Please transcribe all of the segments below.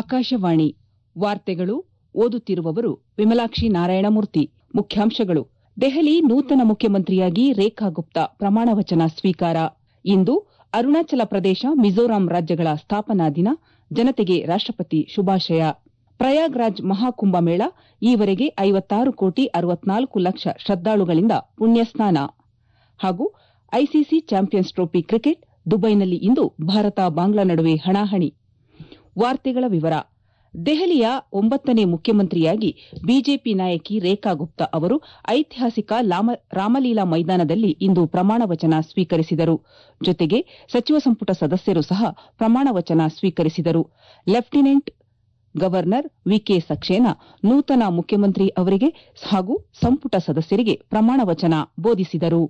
ಆಕಾಶವಾಣಿ ವಾರ್ತೆಗಳು ಓದುತ್ತಿರುವವರು ವಿಮಲಾಕ್ಷಿ ನಾರಾಯಣಮೂರ್ತಿ ಮುಖ್ಯಾಂಶಗಳು ದೆಹಲಿ ನೂತನ ಮುಖ್ಯಮಂತ್ರಿಯಾಗಿ ರೇಖಾ ಗುಪ್ತಾ ಪ್ರಮಾಣವಚನ ಸ್ವೀಕಾರ ಇಂದು ಅರುಣಾಚಲ ಪ್ರದೇಶ ಮಿಜೋರಾಂ ರಾಜ್ಯಗಳ ಸ್ಥಾಪನಾ ದಿನ ಜನತೆಗೆ ರಾಷ್ಟಪತಿ ಶುಭಾಶಯ ಪ್ರಯಾಗ್ರಾಜ್ ಮಹಾಕುಂಭಮೇಳ ಈವರೆಗೆ ಐವತ್ತಾರು ಕೋಟಿ ಅರವತ್ನಾಲ್ಕು ಲಕ್ಷ ಶ್ರದ್ದಾಳುಗಳಿಂದ ಪುಣ್ಯಸ್ನಾನ ಹಾಗೂ ಐಸಿಸಿ ಚಾಂಪಿಯನ್ಸ್ ಟ್ರೋಫಿ ಕ್ರಿಕೆಟ್ ದುಬೈನಲ್ಲಿ ಇಂದು ಭಾರತ ಬಾಂಗ್ಲಾ ನಡುವೆ ಹಣಾಹಣಿ ವಾರ್ತೆಗಳ ವಿವರ ದೆಹಲಿಯ ಒಂಬತ್ತನೇ ಮುಖ್ಯಮಂತ್ರಿಯಾಗಿ ಬಿಜೆಪಿ ನಾಯಕಿ ರೇಖಾ ಗುಪ್ತಾ ಅವರು ಐತಿಹಾಸಿಕ ರಾಮಲೀಲಾ ಮೈದಾನದಲ್ಲಿ ಇಂದು ಪ್ರಮಾಣವಚನ ಸ್ವೀಕರಿಸಿದರು ಜೊತೆಗೆ ಸಚಿವ ಸಂಪುಟ ಸದಸ್ಯರು ಸಹ ಪ್ರಮಾಣವಚನ ಸ್ವೀಕರಿಸಿದರು ಲೆಫ್ಟಿನೆಂಟ್ ಗವರ್ನರ್ ವಿಕೆ ಸಕ್ಸೇನಾ ನೂತನ ಮುಖ್ಯಮಂತ್ರಿ ಅವರಿಗೆ ಹಾಗೂ ಸಂಪುಟ ಸದಸ್ಯರಿಗೆ ಪ್ರಮಾಣವಚನ ಬೋಧಿಸಿದರು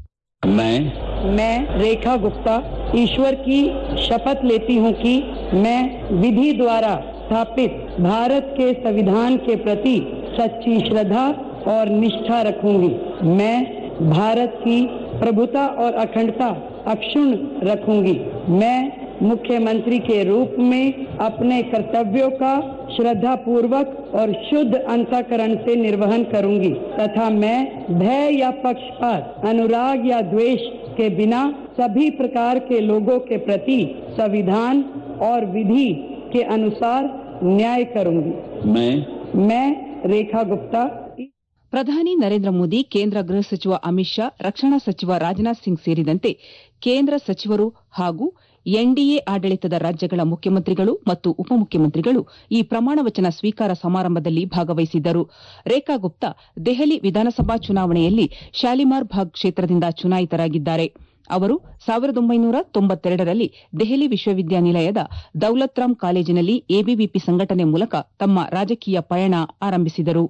मैं मैं रेखा गुप्ता ईश्वर की शपथ लेती हूं कि मैं विधि द्वारा स्थापित भारत के संविधान के प्रति सच्ची श्रद्धा और निष्ठा रखूंगी मैं भारत की प्रभुता और अखंडता अक्षुण रखूंगी मैं मुख्यमंत्री के रूप में अपने कर्तव्यों का श्रद्धा पूर्वक और शुद्ध अंतकरण से निर्वहन करूंगी तथा मैं भय या पक्षपात अनुराग या द्वेष के बिना सभी प्रकार के लोगों के प्रति संविधान और विधि के अनुसार न्याय करूंगी मैं मैं रेखा गुप्ता ಪ್ರಧಾನಿ ನರೇಂದ್ರ ಮೋದಿ ಕೇಂದ್ರ ಗೃಹ ಸಚಿವ ಅಮಿತ್ ಶಾ ರಕ್ಷಣಾ ಸಚಿವ ರಾಜನಾಥ್ ಸಿಂಗ್ ಸೇರಿದಂತೆ ಕೇಂದ್ರ ಸಚಿವರು ಹಾಗೂ ಎನ್ಡಿಎ ಆಡಳಿತದ ರಾಜ್ಯಗಳ ಮುಖ್ಯಮಂತ್ರಿಗಳು ಮತ್ತು ಉಪಮುಖ್ಯಮಂತ್ರಿಗಳು ಈ ಪ್ರಮಾಣವಚನ ಸ್ವೀಕಾರ ಸಮಾರಂಭದಲ್ಲಿ ಭಾಗವಹಿಸಿದ್ದರು ರೇಖಾ ಗುಪ್ತಾ ದೆಹಲಿ ವಿಧಾನಸಭಾ ಚುನಾವಣೆಯಲ್ಲಿ ಶಾಲಿಮಾರ್ ಬಾಗ್ ಕ್ಷೇತ್ರದಿಂದ ಚುನಾಯಿತರಾಗಿದ್ದಾರೆ ಅವರು ಸಾವಿರದ ಒಂಬೈನೂರ ತೊಂಬತ್ತೆರಡರಲ್ಲಿ ದೆಹಲಿ ವಿಶ್ವವಿದ್ಯಾನಿಲಯದ ದೌಲತ್ ರಾಮ್ ಕಾಲೇಜಿನಲ್ಲಿ ಎಬಿವಿಪಿ ಸಂಘಟನೆ ಮೂಲಕ ತಮ್ಮ ರಾಜಕೀಯ ಪಯಣ ಆರಂಭಿಸಿದರು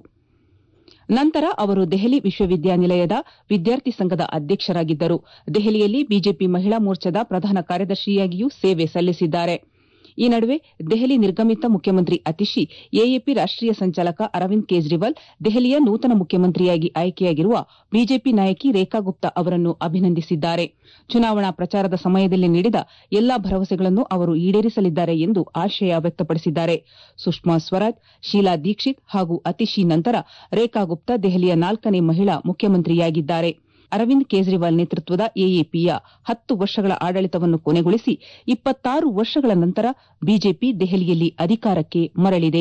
ನಂತರ ಅವರು ದೆಹಲಿ ವಿಶ್ವವಿದ್ಯಾನಿಲಯದ ವಿದ್ಯಾರ್ಥಿ ಸಂಘದ ಅಧ್ಯಕ್ಷರಾಗಿದ್ದರು ದೆಹಲಿಯಲ್ಲಿ ಬಿಜೆಪಿ ಮಹಿಳಾ ಮೋರ್ಚಾದ ಪ್ರಧಾನ ಕಾರ್ಯದರ್ಶಿಯಾಗಿಯೂ ಸೇವೆ ಸಲ್ಲಿಸಿದ್ದಾರೆ ಈ ನಡುವೆ ದೆಹಲಿ ನಿರ್ಗಮಿತ ಮುಖ್ಯಮಂತ್ರಿ ಅತಿಶಿ ಎಎಪಿ ರಾಷ್ಟೀಯ ಸಂಚಾಲಕ ಅರವಿಂದ್ ಕೇಜ್ರಿವಾಲ್ ದೆಹಲಿಯ ನೂತನ ಮುಖ್ಯಮಂತ್ರಿಯಾಗಿ ಆಯ್ಕೆಯಾಗಿರುವ ಬಿಜೆಪಿ ನಾಯಕಿ ರೇಖಾ ಗುಪ್ತಾ ಅವರನ್ನು ಅಭಿನಂದಿಸಿದ್ದಾರೆ ಚುನಾವಣಾ ಪ್ರಚಾರದ ಸಮಯದಲ್ಲಿ ನೀಡಿದ ಎಲ್ಲಾ ಭರವಸೆಗಳನ್ನು ಅವರು ಈಡೇರಿಸಲಿದ್ದಾರೆ ಎಂದು ಆಶಯ ವ್ಯಕ್ತಪಡಿಸಿದ್ದಾರೆ ಸುಷ್ಮಾ ಸ್ವರಾಜ್ ಶೀಲಾ ದೀಕ್ಷಿತ್ ಹಾಗೂ ಅತಿಶಿ ನಂತರ ರೇಖಾ ಗುಪ್ತಾ ದೆಹಲಿಯ ನಾಲ್ಕನೇ ಮಹಿಳಾ ಮುಖ್ಯಮಂತ್ರಿಯಾಗಿದ್ದಾರೆ ಅರವಿಂದ್ ಕೇಜ್ರಿವಾಲ್ ನೇತೃತ್ವದ ಎಎಪಿಯ ಹತ್ತು ವರ್ಷಗಳ ಆಡಳಿತವನ್ನು ಕೊನೆಗೊಳಿಸಿ ಇಪ್ಪತ್ತಾರು ವರ್ಷಗಳ ನಂತರ ಬಿಜೆಪಿ ದೆಹಲಿಯಲ್ಲಿ ಅಧಿಕಾರಕ್ಕೆ ಮರಳಿದೆ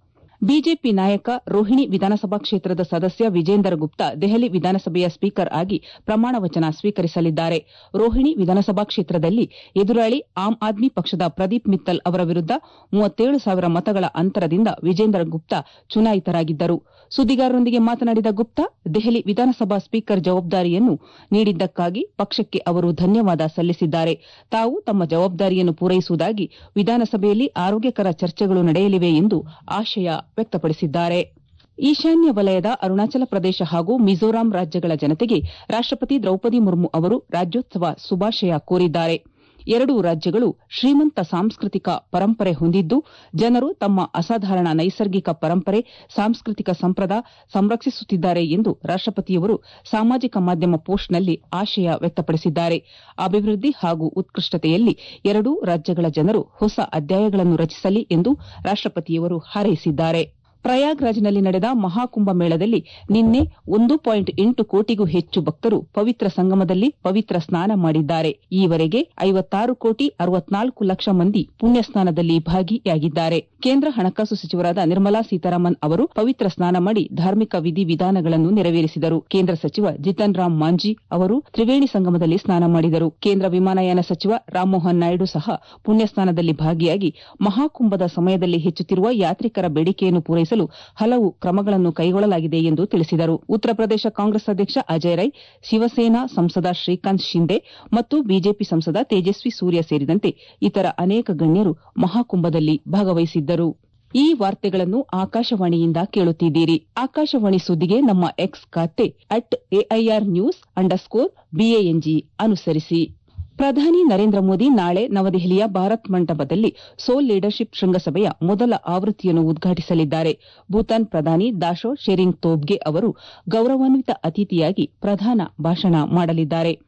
ಬಿಜೆಪಿ ನಾಯಕ ರೋಹಿಣಿ ವಿಧಾನಸಭಾ ಕ್ಷೇತ್ರದ ಸದಸ್ಯ ವಿಜೇಂದರ್ ಗುಪ್ತಾ ದೆಹಲಿ ವಿಧಾನಸಭೆಯ ಸ್ಪೀಕರ್ ಆಗಿ ಪ್ರಮಾಣವಚನ ಸ್ವೀಕರಿಸಲಿದ್ದಾರೆ ರೋಹಿಣಿ ವಿಧಾನಸಭಾ ಕ್ಷೇತ್ರದಲ್ಲಿ ಎದುರಾಳಿ ಆಮ್ ಆದ್ಮಿ ಪಕ್ಷದ ಪ್ರದೀಪ್ ಮಿತ್ತಲ್ ಅವರ ವಿರುದ್ದ ಮೂವತ್ತೇಳು ಸಾವಿರ ಮತಗಳ ಅಂತರದಿಂದ ವಿಜೇಂದರ್ ಗುಪ್ತಾ ಚುನಾಯಿತರಾಗಿದ್ದರು ಸುದ್ದಿಗಾರರೊಂದಿಗೆ ಮಾತನಾಡಿದ ಗುಪ್ತಾ ದೆಹಲಿ ವಿಧಾನಸಭಾ ಸ್ಪೀಕರ್ ಜವಾಬ್ದಾರಿಯನ್ನು ನೀಡಿದ್ದಕ್ಕಾಗಿ ಪಕ್ಷಕ್ಕೆ ಅವರು ಧನ್ಯವಾದ ಸಲ್ಲಿಸಿದ್ದಾರೆ ತಾವು ತಮ್ಮ ಜವಾಬ್ದಾರಿಯನ್ನು ಪೂರೈಸುವುದಾಗಿ ವಿಧಾನಸಭೆಯಲ್ಲಿ ಆರೋಗ್ಯಕರ ಚರ್ಚೆಗಳು ನಡೆಯಲಿವೆ ಎಂದು ಆಶಯ ವ್ಯಕ್ತಪಡಿಸಿದ್ದಾರೆ ಈಶಾನ್ಯ ವಲಯದ ಅರುಣಾಚಲ ಪ್ರದೇಶ ಹಾಗೂ ಮಿಜೋರಾಂ ರಾಜ್ಯಗಳ ಜನತೆಗೆ ರಾಷ್ಟಪತಿ ದ್ರೌಪದಿ ಮುರ್ಮು ಅವರು ರಾಜ್ಯೋತ್ಸವ ಶುಭಾಶಯ ಕೋರಿದ್ದಾರೆ ಎರಡೂ ರಾಜ್ಯಗಳು ಶ್ರೀಮಂತ ಸಾಂಸ್ಕೃತಿಕ ಪರಂಪರೆ ಹೊಂದಿದ್ದು ಜನರು ತಮ್ಮ ಅಸಾಧಾರಣ ನೈಸರ್ಗಿಕ ಪರಂಪರೆ ಸಾಂಸ್ಕೃತಿಕ ಸಂಪ್ರದಾಯ ಸಂರಕ್ಷಿಸುತ್ತಿದ್ದಾರೆ ಎಂದು ರಾಷ್ಟಪತಿಯವರು ಸಾಮಾಜಿಕ ಮಾಧ್ಯಮ ಪೋಸ್ಟ್ನಲ್ಲಿ ಆಶಯ ವ್ಯಕ್ತಪಡಿಸಿದ್ದಾರೆ ಅಭಿವೃದ್ಧಿ ಹಾಗೂ ಉತ್ಕೃಷ್ಟತೆಯಲ್ಲಿ ಎರಡೂ ರಾಜ್ಯಗಳ ಜನರು ಹೊಸ ಅಧ್ಯಾಯಗಳನ್ನು ರಚಿಸಲಿ ಎಂದು ರಾಷ್ಟಪತಿಯವರು ಹಾರೈಸಿದ್ದಾರೆ ಪ್ರಯಾಗ್ರಾಜ್ನಲ್ಲಿ ನಡೆದ ಮಹಾಕುಂಭಮೇಳದಲ್ಲಿ ನಿನ್ನೆ ಒಂದು ಪಾಯಿಂಟ್ ಎಂಟು ಕೋಟಿಗೂ ಹೆಚ್ಚು ಭಕ್ತರು ಪವಿತ್ರ ಸಂಗಮದಲ್ಲಿ ಪವಿತ್ರ ಸ್ನಾನ ಮಾಡಿದ್ದಾರೆ ಈವರೆಗೆ ಐವತ್ತಾರು ಕೋಟಿ ಅರವತ್ನಾಲ್ಕು ಲಕ್ಷ ಮಂದಿ ಪುಣ್ಯ ಸ್ನಾನದಲ್ಲಿ ಭಾಗಿಯಾಗಿದ್ದಾರೆ ಕೇಂದ್ರ ಹಣಕಾಸು ಸಚಿವರಾದ ನಿರ್ಮಲಾ ಸೀತಾರಾಮನ್ ಅವರು ಪವಿತ್ರ ಸ್ನಾನ ಮಾಡಿ ಧಾರ್ಮಿಕ ವಿಧಿವಿಧಾನಗಳನ್ನು ನೆರವೇರಿಸಿದರು ಕೇಂದ್ರ ಸಚಿವ ಜಿತನ್ ರಾಮ್ ಮಾಂಜಿ ಅವರು ತ್ರಿವೇಣಿ ಸಂಗಮದಲ್ಲಿ ಸ್ನಾನ ಮಾಡಿದರು ಕೇಂದ್ರ ವಿಮಾನಯಾನ ಸಚಿವ ರಾಮ್ಮೋಹನ್ ನಾಯ್ಡು ಸಹ ಪುಣ್ಯ ಸ್ನಾನದಲ್ಲಿ ಭಾಗಿಯಾಗಿ ಮಹಾಕುಂಭದ ಸಮಯದಲ್ಲಿ ಹೆಚ್ಚುತ್ತಿರುವ ಯಾತ್ರಿಕರ ಬೇಡಿಕೆಯನ್ನು ಪೂರೈಸಲು ಹಲವು ಕ್ರಮಗಳನ್ನು ಕೈಗೊಳ್ಳಲಾಗಿದೆ ಎಂದು ತಿಳಿಸಿದರು ಉತ್ತರ ಪ್ರದೇಶ ಕಾಂಗ್ರೆಸ್ ಅಧ್ಯಕ್ಷ ಅಜಯ್ ರೈ ಶಿವಸೇನಾ ಸಂಸದ ಶ್ರೀಕಾಂತ್ ಶಿಂದೆ ಮತ್ತು ಬಿಜೆಪಿ ಸಂಸದ ತೇಜಸ್ವಿ ಸೂರ್ಯ ಸೇರಿದಂತೆ ಇತರ ಅನೇಕ ಗಣ್ಯರು ಮಹಾಕುಂಭದಲ್ಲಿ ಭಾಗವಹಿಸಿದ್ದರು ಈ ವಾರ್ತೆಗಳನ್ನು ಆಕಾಶವಾಣಿಯಿಂದ ಕೇಳುತ್ತಿದ್ದೀರಿ ಆಕಾಶವಾಣಿ ಸುದ್ದಿಗೆ ನಮ್ಮ ಎಕ್ಸ್ ಖಾತೆ at AIR news underscore BANG ಅನುಸರಿಸಿ ಪ್ರಧಾನಿ ನರೇಂದ್ರ ಮೋದಿ ನಾಳೆ ನವದೆಹಲಿಯ ಭಾರತ್ ಮಂಟಪದಲ್ಲಿ ಸೋಲ್ ಲೀಡರ್ಶಿಪ್ ಶೃಂಗಸಭೆಯ ಮೊದಲ ಆವೃತ್ತಿಯನ್ನು ಉದ್ಘಾಟಿಸಲಿದ್ದಾರೆ ಭೂತಾನ್ ಪ್ರಧಾನಿ ದಾಶೋ ಶೆರಿಂಗ್ ತೋಬ್ಗೆ ಅವರು ಗೌರವಾನ್ವಿತ ಅತಿಥಿಯಾಗಿ ಪ್ರಧಾನ ಭಾಷಣ ಮಾಡಲಿದ್ದಾರೆ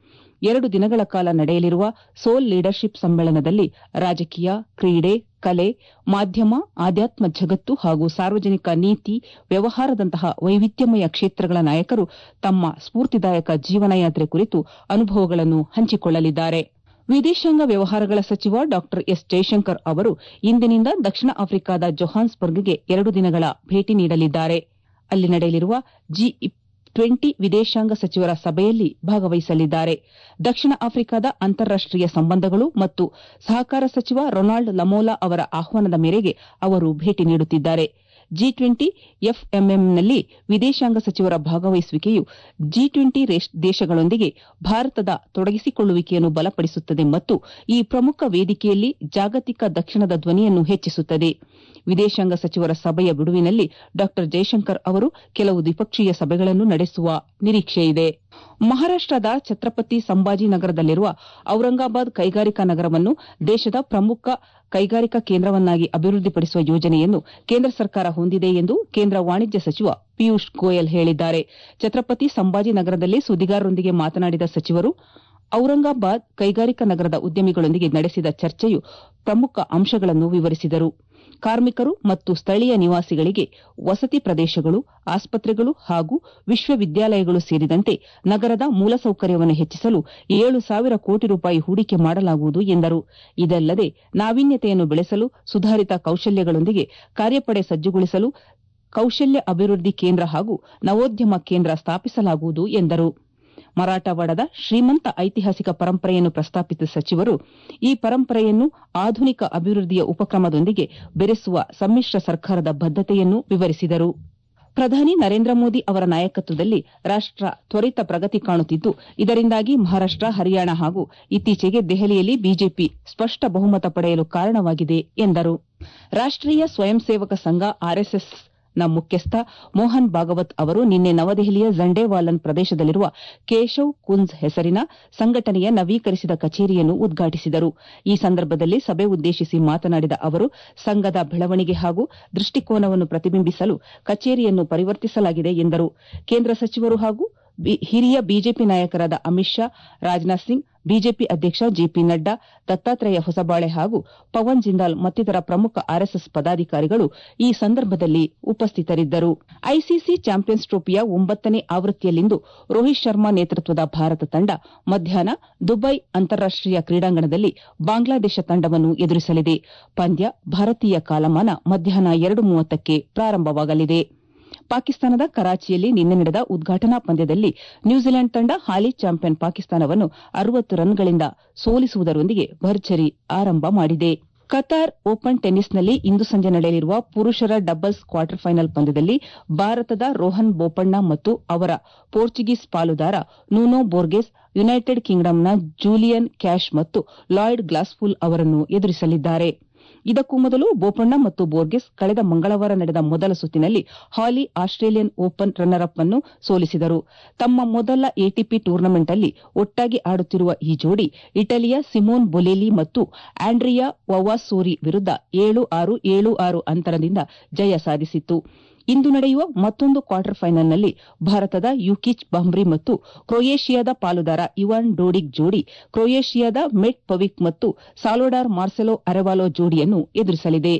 ಎರಡು ದಿನಗಳ ಕಾಲ ನಡೆಯಲಿರುವ ಸೋಲ್ ಲೀಡರ್ಶಿಪ್ ಸಮ್ಮೇಳನದಲ್ಲಿ ರಾಜಕೀಯ ಕ್ರೀಡೆ ಕಲೆ ಮಾಧ್ಯಮ ಆಧ್ಯಾತ್ಮ ಜಗತ್ತು ಹಾಗೂ ಸಾರ್ವಜನಿಕ ನೀತಿ ವ್ಯವಹಾರದಂತಹ ವೈವಿಧ್ಯಮಯ ಕ್ಷೇತ್ರಗಳ ನಾಯಕರು ತಮ್ಮ ಸ್ಫೂರ್ತಿದಾಯಕ ಜೀವನಯಾತ್ರೆ ಕುರಿತು ಅನುಭವಗಳನ್ನು ಹಂಚಿಕೊಳ್ಳಲಿದ್ದಾರೆ ವಿದೇಶಾಂಗ ವ್ಯವಹಾರಗಳ ಸಚಿವ ಡಾ ಎಸ್ ಜೈಶಂಕರ್ ಅವರು ಇಂದಿನಿಂದ ದಕ್ಷಿಣ ಆಫ್ರಿಕಾದ ಜೊಹಾನ್ಸ್ಬರ್ಗ್ಗೆ ಎರಡು ದಿನಗಳ ಭೇಟಿ ನೀಡಲಿದ್ದಾರೆ ಅಲ್ಲಿ ನಡೆಯಲಿರುವ ಜಿ ಟ್ವೆಂಟಿ ವಿದೇಶಾಂಗ ಸಚಿವರ ಸಭೆಯಲ್ಲಿ ಭಾಗವಹಿಸಲಿದ್ದಾರೆ ದಕ್ಷಿಣ ಆಫ್ರಿಕಾದ ಅಂತಾರಾಷ್ಟೀಯ ಸಂಬಂಧಗಳು ಮತ್ತು ಸಹಕಾರ ಸಚಿವ ರೊನಾಲ್ಡ್ ಲಮೋಲಾ ಅವರ ಆಹ್ವಾನದ ಮೇರೆಗೆ ಅವರು ಭೇಟಿ ನೀಡುತ್ತಿದ್ದಾರೆ ಜಿ ಟ್ವೆಂಟಿ ಎಫ್ಎಂಎಂನಲ್ಲಿ ವಿದೇಶಾಂಗ ಸಚಿವರ ಭಾಗವಹಿಸುವಿಕೆಯು ಜಿ ಟ್ವೆಂಟಿ ದೇಶಗಳೊಂದಿಗೆ ಭಾರತದ ತೊಡಗಿಸಿಕೊಳ್ಳುವಿಕೆಯನ್ನು ಬಲಪಡಿಸುತ್ತದೆ ಮತ್ತು ಈ ಪ್ರಮುಖ ವೇದಿಕೆಯಲ್ಲಿ ಜಾಗತಿಕ ದಕ್ಷಿಣದ ಧ್ವನಿಯನ್ನು ಹೆಚ್ಚಿಸುತ್ತದೆ ವಿದೇಶಾಂಗ ಸಚಿವರ ಸಭೆಯ ಬಿಡುವಿನಲ್ಲಿ ಡಾ ಜೈಶಂಕರ್ ಅವರು ಕೆಲವು ದ್ವಿಪಕ್ಷೀಯ ಸಭೆಗಳನ್ನು ನಡೆಸುವ ನಿರೀಕ್ಷೆಯಿದೆ ಮಹಾರಾಷ್ಟದ ಛತ್ರಪತಿ ಸಂಭಾಜಿನಗರದಲ್ಲಿರುವ ಔರಂಗಾಬಾದ್ ಕೈಗಾರಿಕಾ ನಗರವನ್ನು ದೇಶದ ಪ್ರಮುಖ ಕೈಗಾರಿಕಾ ಕೇಂದ್ರವನ್ನಾಗಿ ಅಭಿವೃದ್ಧಿಪಡಿಸುವ ಯೋಜನೆಯನ್ನು ಕೇಂದ್ರ ಸರ್ಕಾರ ಹೊಂದಿದೆ ಎಂದು ಕೇಂದ್ರ ವಾಣಿಜ್ಯ ಸಚಿವ ಪಿಯೂಷ್ ಗೋಯಲ್ ಹೇಳಿದ್ದಾರೆ ಛತ್ರಪತಿ ಸಂಭಾಜಿನಗರದಲ್ಲಿ ಸುದ್ದಿಗಾರರೊಂದಿಗೆ ಮಾತನಾಡಿದ ಸಚಿವರು ಔರಂಗಾಬಾದ್ ಕೈಗಾರಿಕಾ ನಗರದ ಉದ್ಯಮಿಗಳೊಂದಿಗೆ ನಡೆಸಿದ ಚರ್ಚೆಯು ಪ್ರಮುಖ ಅಂಶಗಳನ್ನು ವಿವರಿಸಿದರು ಕಾರ್ಮಿಕರು ಮತ್ತು ಸ್ಥಳೀಯ ನಿವಾಸಿಗಳಿಗೆ ವಸತಿ ಪ್ರದೇಶಗಳು ಆಸ್ಪತ್ರೆಗಳು ಹಾಗೂ ವಿಶ್ವವಿದ್ಯಾಲಯಗಳು ಸೇರಿದಂತೆ ನಗರದ ಮೂಲಸೌಕರ್ಯವನ್ನು ಹೆಚ್ಚಿಸಲು ಏಳು ಸಾವಿರ ಕೋಟಿ ರೂಪಾಯಿ ಹೂಡಿಕೆ ಮಾಡಲಾಗುವುದು ಎಂದರು ಇದಲ್ಲದೆ ನಾವೀನ್ಯತೆಯನ್ನು ಬೆಳೆಸಲು ಸುಧಾರಿತ ಕೌಶಲ್ಯಗಳೊಂದಿಗೆ ಕಾರ್ಯಪಡೆ ಸಜ್ಜುಗೊಳಿಸಲು ಕೌಶಲ್ಯ ಅಭಿವೃದ್ಧಿ ಕೇಂದ್ರ ಹಾಗೂ ನವೋದ್ಯಮ ಕೇಂದ್ರ ಸ್ಥಾಪಿಸಲಾಗುವುದು ಎಂದರು ಮರಾಠವಾಡದ ಶ್ರೀಮಂತ ಐತಿಹಾಸಿಕ ಪರಂಪರೆಯನ್ನು ಪ್ರಸ್ತಾಪಿಸಿದ ಸಚಿವರು ಈ ಪರಂಪರೆಯನ್ನು ಆಧುನಿಕ ಅಭಿವೃದ್ಧಿಯ ಉಪಕ್ರಮದೊಂದಿಗೆ ಬೆರೆಸುವ ಸಮ್ಮಿಶ್ರ ಸರ್ಕಾರದ ಬದ್ದತೆಯನ್ನು ವಿವರಿಸಿದರು ಪ್ರಧಾನಿ ನರೇಂದ್ರ ಮೋದಿ ಅವರ ನಾಯಕತ್ವದಲ್ಲಿ ರಾಷ್ಟ ತ್ವರಿತ ಪ್ರಗತಿ ಕಾಣುತ್ತಿದ್ದು ಇದರಿಂದಾಗಿ ಮಹಾರಾಷ್ಟ ಹರಿಯಾಣ ಹಾಗೂ ಇತ್ತೀಚೆಗೆ ದೆಹಲಿಯಲ್ಲಿ ಬಿಜೆಪಿ ಸ್ಪಷ್ಟ ಬಹುಮತ ಪಡೆಯಲು ಕಾರಣವಾಗಿದೆ ಎಂದರು ರಾಷ್ಟೀಯ ಸ್ವಯಂ ಸೇವಕ ಸಂಘ ಆರ್ಎಸ್ಎಸ್ ನ ಮುಖ್ಯಸ್ಥ ಮೋಹನ್ ಭಾಗವತ್ ಅವರು ನಿನ್ನೆ ನವದೆಹಲಿಯ ಝಂಡೇವಾಲನ್ ಪ್ರದೇಶದಲ್ಲಿರುವ ಕೇಶವ್ ಕುಂಜ್ ಹೆಸರಿನ ಸಂಘಟನೆಯ ನವೀಕರಿಸಿದ ಕಚೇರಿಯನ್ನು ಉದ್ಘಾಟಿಸಿದರು ಈ ಸಂದರ್ಭದಲ್ಲಿ ಸಭೆ ಉದ್ದೇಶಿಸಿ ಮಾತನಾಡಿದ ಅವರು ಸಂಘದ ಬೆಳವಣಿಗೆ ಹಾಗೂ ದೃಷ್ಟಿಕೋನವನ್ನು ಪ್ರತಿಬಿಂಬಿಸಲು ಕಚೇರಿಯನ್ನು ಪರಿವರ್ತಿಸಲಾಗಿದೆ ಎಂದರು ಕೇಂದ್ರ ಸಚಿವರು ಹಾಗೂ ಹಿರಿಯ ಬಿಜೆಪಿ ನಾಯಕರಾದ ಅಮಿತ್ ಶಾ ರಾಜನಾಥ್ ಸಿಂಗ್ ಬಿಜೆಪಿ ಅಧ್ಯಕ್ಷ ಜೆಪಿ ನಡ್ಡಾ ದತ್ತಾತ್ರೇಯ ಹೊಸಬಾಳೆ ಹಾಗೂ ಪವನ್ ಜಿಂದಾಲ್ ಮತ್ತಿತರ ಪ್ರಮುಖ ಆರ್ಎಸ್ಎಸ್ ಪದಾಧಿಕಾರಿಗಳು ಈ ಸಂದರ್ಭದಲ್ಲಿ ಉಪಸ್ಥಿತರಿದ್ದರು ಐಸಿಸಿ ಚಾಂಪಿಯನ್ಸ್ ಟ್ರೋಫಿಯ ಒಂಬತ್ತನೇ ಆವೃತ್ತಿಯಲ್ಲಿಂದು ರೋಹಿತ್ ಶರ್ಮಾ ನೇತೃತ್ವದ ಭಾರತ ತಂಡ ಮಧ್ಯಾಹ್ನ ದುಬೈ ಅಂತಾರಾಷ್ಟೀಯ ಕ್ರೀಡಾಂಗಣದಲ್ಲಿ ಬಾಂಗ್ಲಾದೇಶ ತಂಡವನ್ನು ಎದುರಿಸಲಿದೆ ಪಂದ್ಯ ಭಾರತೀಯ ಕಾಲಮಾನ ಮಧ್ಯಾಹ್ನ ಎರಡು ಮೂವತ್ತಕ್ಕೆ ಪ್ರಾರಂಭವಾಗಲಿದೆ ಪಾಕಿಸ್ತಾನದ ಕರಾಚಿಯಲ್ಲಿ ನಿನ್ನೆ ನಡೆದ ಉದ್ಘಾಟನಾ ಪಂದ್ಯದಲ್ಲಿ ನ್ಯೂಜಿಲೆಂಡ್ ತಂಡ ಹಾಲಿ ಚಾಂಪಿಯನ್ ಪಾಕಿಸ್ತಾನವನ್ನು ಅರವತ್ತು ರನ್ಗಳಿಂದ ಸೋಲಿಸುವುದರೊಂದಿಗೆ ಭರ್ಜರಿ ಆರಂಭ ಮಾಡಿದೆ ಕತಾರ್ ಓಪನ್ ಟೆನ್ನಿಸ್ನಲ್ಲಿ ಇಂದು ಸಂಜೆ ನಡೆಯಲಿರುವ ಪುರುಷರ ಡಬಲ್ಸ್ ಕ್ವಾರ್ಟರ್ ಫೈನಲ್ ಪಂದ್ಯದಲ್ಲಿ ಭಾರತದ ರೋಹನ್ ಬೋಪಣ್ಣ ಮತ್ತು ಅವರ ಪೋರ್ಚುಗೀಸ್ ಪಾಲುದಾರ ನೂನೋ ಬೋರ್ಗೆಸ್ ಯುನೈಟೆಡ್ ಕಿಂಗ್ಡಮ್ನ ಜೂಲಿಯನ್ ಕ್ಯಾಶ್ ಮತ್ತು ಲಾಯ್ಡ್ ಗ್ಲಾಸ್ಫುಲ್ ಅವರನ್ನು ಎದುರಿಸಲಿದ್ದಾರೆ ಇದಕ್ಕೂ ಮೊದಲು ಬೋಪಣ್ಣ ಮತ್ತು ಬೋರ್ಗೆಸ್ ಕಳೆದ ಮಂಗಳವಾರ ನಡೆದ ಮೊದಲ ಸುತ್ತಿನಲ್ಲಿ ಹಾಲಿ ಆಸ್ಟ್ರೇಲಿಯನ್ ಓಪನ್ ರನ್ನರ್ ಅಪ್ ಅನ್ನು ಸೋಲಿಸಿದರು ತಮ್ಮ ಮೊದಲ ಎಟಿಪಿ ಟೂರ್ನಮೆಂಟ್ನಲ್ಲಿ ಒಟ್ಟಾಗಿ ಆಡುತ್ತಿರುವ ಈ ಜೋಡಿ ಇಟಲಿಯ ಸಿಮೋನ್ ಬೊಲೆಲಿ ಮತ್ತು ಆಂಡ್ರಿಯಾ ವವಾಸೋರಿ ವಿರುದ್ದ ಏಳು ಆರು ಏಳು ಆರು ಅಂತರದಿಂದ ಜಯ ಸಾಧಿಸಿತ್ತು ಇಂದು ನಡೆಯುವ ಮತ್ತೊಂದು ಕ್ವಾರ್ಟರ್ ಫೈನಲ್ನಲ್ಲಿ ಭಾರತದ ಯುಕಿಚ್ ಬಂಬ್ರಿ ಮತ್ತು ಕ್ರೊಯೇಷಿಯಾದ ಪಾಲುದಾರ ಇವಾನ್ ಡೋಡಿಗ್ ಜೋಡಿ ಕ್ರೊಯೇಷಿಯಾದ ಮೆಟ್ ಪವಿಕ್ ಮತ್ತು ಸಾಲೋಡಾರ್ ಮಾರ್ಸೆಲೋ ಅರೆವಾಲೋ ಜೋಡಿಯನ್ನು ಎದುರಿಸಲಿದೆ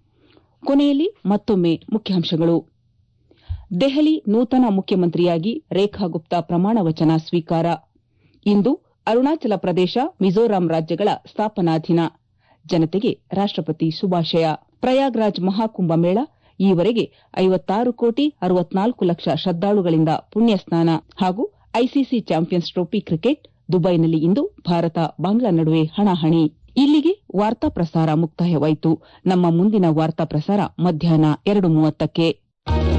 ಕೊನೆಯಲ್ಲಿ ಮತ್ತೊಮ್ಮೆ ಮುಖ್ಯಾಂಶಗಳು ದೆಹಲಿ ನೂತನ ಮುಖ್ಯಮಂತ್ರಿಯಾಗಿ ರೇಖಾ ಗುಪ್ತಾ ಪ್ರಮಾಣ ವಚನ ಸ್ವೀಕಾರ ಇಂದು ಅರುಣಾಚಲ ಪ್ರದೇಶ ಮಿಜೋರಾಂ ರಾಜ್ಯಗಳ ಸ್ಥಾಪನಾ ದಿನ ಜನತೆಗೆ ರಾಷ್ಟಪತಿ ಶುಭಾಶಯ ಪ್ರಯಾಗ್ರಾಜ್ ಮಹಾಕುಂಭಮೇಳ ಈವರೆಗೆ ಐವತ್ತಾರು ಕೋಟಿ ಅರವತ್ನಾಲ್ಕು ಲಕ್ಷ ಶ್ರದ್ದಾಳುಗಳಿಂದ ಪುಣ್ಯಸ್ನಾನ ಹಾಗೂ ಐಸಿಸಿ ಚಾಂಪಿಯನ್ಸ್ ಟ್ರೋಫಿ ಕ್ರಿಕೆಟ್ ದುಬೈನಲ್ಲಿ ಇಂದು ಭಾರತ ಬಾಂಗ್ಲಾ ನಡುವೆ ಹಣಾಹಣಿ ಇಲ್ಲಿಗೆ ವಾರ್ತಾ ಪ್ರಸಾರ ಮುಕ್ತಾಯವಾಯಿತು ನಮ್ಮ ಮುಂದಿನ ವಾರ್ತಾ ಪ್ರಸಾರ ಮಧ್ಯಾಹ್ನ ಎರಡು ಮೂವತ್ತಕ್ಕೆ